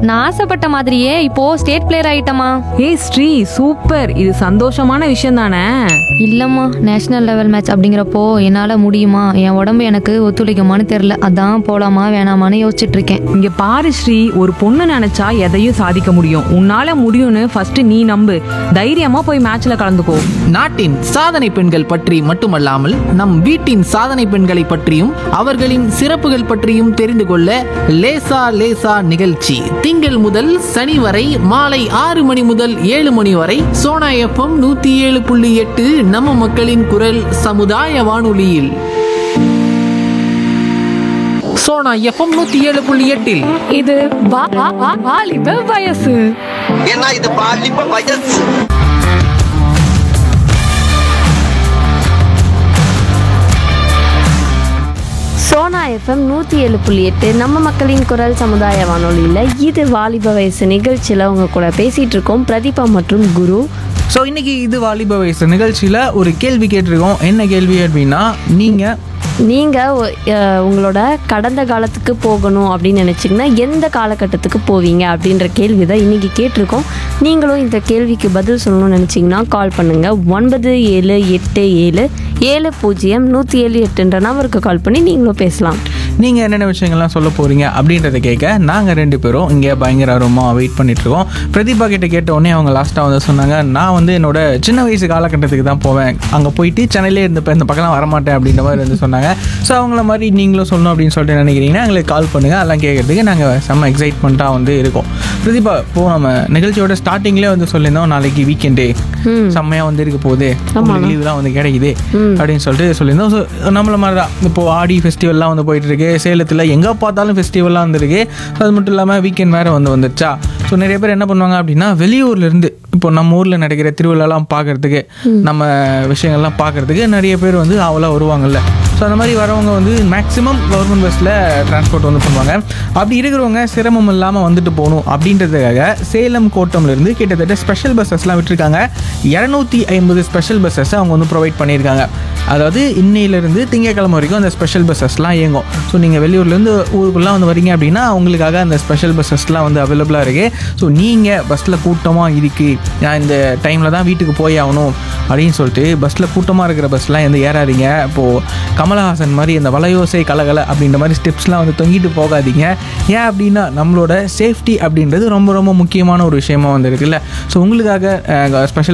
நான் ஆசைப்பட்ட மாதிரியே இப்போ ஸ்டேட் பிளேயர் ஆயிட்டமா ஏய் ஸ்ரீ சூப்பர் இது சந்தோஷமான விஷயம் தானே இல்லம்மா நேஷனல் லெவல் மேட்ச் அப்படிங்கிறப்போ என்னால முடியுமா என் உடம்பு எனக்கு ஒத்துழைக்குமான்னு தெரியல அதான் போலாமா வேணாமான்னு யோசிச்சுட்டு இருக்கேன் இங்க பாரு ஸ்ரீ ஒரு பொண்ணு நினைச்சா எதையும் சாதிக்க முடியும் உன்னால முடியும்னு ஃபர்ஸ்ட் நீ நம்பு தைரியமா போய் மேட்ச்ல கலந்துக்கோ நாட்டின் சாதனை பெண்கள் பற்றி மட்டுமல்லாமல் நம் வீட்டின் சாதனை பெண்களை பற்றியும் அவர்களின் சிறப்புகள் பற்றியும் தெரிந்து கொள்ள லேசா லேசா நிகழ்ச்சி திங்கள் முதல் சனி வரை மாலை ஆறு மணி முதல் ஏழு மணி வரை சோனா எஃப்எம் நூத்தி ஏழு புள்ளி எட்டு நம்ம மக்களின் குரல் சமுதாய வானொலியில் சோனா எஃப்எம் நூத்தி ஏழு புள்ளி எட்டில் இது வாலிப வயசு ஏன்னா இது பாலிப்ப வயசு சோனா எஃப்எம் நூற்றி ஏழு புள்ளி எட்டு நம்ம மக்களின் குரல் சமுதாய வானொலியில் இது வாலிப வயசு நிகழ்ச்சியில் உங்க கூட பேசிகிட்டு இருக்கோம் பிரதீபா மற்றும் குரு ஸோ இன்னைக்கு இது வாலிப வயசு நிகழ்ச்சியில் ஒரு கேள்வி கேட்டிருக்கோம் என்ன கேள்வி அப்படின்னா நீங்கள் நீங்கள் உங்களோட கடந்த காலத்துக்கு போகணும் அப்படின்னு நினச்சிங்கன்னா எந்த காலகட்டத்துக்கு போவீங்க அப்படின்ற கேள்வி தான் இன்றைக்கி கேட்டிருக்கோம் நீங்களும் இந்த கேள்விக்கு பதில் சொல்லணும்னு நினச்சிங்கன்னா கால் பண்ணுங்கள் ஒன்பது ஏழு எட்டு ஏழு ஏழு பூஜ்ஜியம் நூற்றி ஏழு எட்டுன்ற நம்பருக்கு கால் பண்ணி நீங்களும் பேசலாம் நீங்கள் என்னென்ன விஷயங்கள்லாம் சொல்ல போகிறீங்க அப்படின்றத கேட்க நாங்கள் ரெண்டு பேரும் இங்கே பயங்கர ஆர்வமாக வெயிட் பண்ணிகிட்ருக்கோம் பிரதீபா கிட்ட கேட்ட உடனே அவங்க லாஸ்ட்டாக வந்து சொன்னாங்க நான் வந்து என்னோட சின்ன வயசு காலகட்டத்துக்கு தான் போவேன் அங்கே போயிட்டு சென்னையிலே இருந்தப்போ இந்த பக்கம் வரமாட்டேன் அப்படின்ற மாதிரி வந்து சொன்னாங்க ஸோ அவங்கள மாதிரி நீங்களும் சொல்லணும் அப்படின்னு சொல்லிட்டு நினைக்கிறீங்கன்னா எங்களுக்கு கால் பண்ணுங்கள் அதெல்லாம் கேட்கறதுக்கு நாங்கள் செம்ம எக்ஸைட்மெண்ட்டாக வந்து இருக்கோம் பிரதீபா இப்போ நம்ம நிகழ்ச்சியோட ஸ்டார்டிங்லேயே வந்து சொல்லியிருந்தோம் நாளைக்கு வீக்கெண்டே செம்மையாக வந்து இருக்க போகுது உங்களுக்கு லீவ்லாம் வந்து கிடைக்குது அப்படின்னு சொல்லிட்டு சொல்லியிருந்தோம் ஸோ நம்மள மாதிரி தான் இப்போ ஆடி ஃபெஸ்டிவல்லாம் வந்து போயிட்டு இருக்கு சேலத்தில் எங்கே பார்த்தாலும் ஃபெஸ்டிவல்லாம் வந்துருக்கு ஸோ அது மட்டும் இல்லாமல் வீக்கெண்ட் வேறு வந்து வந்துருச்சா ஸோ நிறைய பேர் என்ன பண்ணுவாங்க அப்படின்னா வெளியூர்லேருந்து இப்போ நம்ம ஊரில் நடக்கிற திருவிழாலாம் பார்க்கறதுக்கு நம்ம விஷயங்கள்லாம் பார்க்கறதுக்கு நிறைய பேர் வந்து அவளாக வருவாங்கல்ல ஸோ அந்த மாதிரி வரவங்க வந்து மேக்ஸிமம் கவர்மெண்ட் பஸ்ஸில் டிரான்ஸ்போர்ட் வந்து பண்ணுவாங்க அப்படி இருக்கிறவங்க சிரமம் இல்லாமல் வந்துட்டு போகணும் அப்படின்றதுக்காக சேலம் கோட்டம்லேருந்து கிட்டத்தட்ட ஸ்பெஷல் பஸ்ஸஸ்லாம் விட்டுருக்காங்க இரநூத்தி ஐம்பது ஸ்பெஷல் பஸ்ஸஸ் அவங்க வந்து ப்ரொவைட் பண்ணியிருக்காங்க அதாவது இன்னையிலேருந்து திங்கக்கிழமை வரைக்கும் அந்த ஸ்பெஷல் பஸ்ஸஸ்லாம் இயங்கும் ஸோ நீங்கள் வெளியூர்லேருந்து ஊருக்குள்ளே வந்து வரீங்க அப்படின்னா அவங்களுக்காக அந்த ஸ்பெஷல் பஸ்ஸஸ்லாம் வந்து அவைலபிளாக இருக்குது ஸோ நீங்கள் பஸ்ஸில் கூட்டமாக இருக்குது நான் இந்த டைமில் தான் வீட்டுக்கு போய் ஆகணும் அப்படின்னு சொல்லிட்டு பஸ்ஸில் கூட்டமாக இருக்கிற பஸ்லாம் எந்த ஏறாதீங்க இப்போது கமலஹாசன் மாதிரி இந்த வலையோசை கலகல அப்படின்ற மாதிரி ஸ்டெப்ஸ்லாம் வந்து தொங்கிட்டு போகாதீங்க ஏன் அப்படின்னா நம்மளோட சேஃப்டி அப்படின்றது ரொம்ப ரொம்ப முக்கியமான ஒரு விஷயமா வந்து இருக்குல்ல ஸோ உங்களுக்காக ஸ்பெஷல்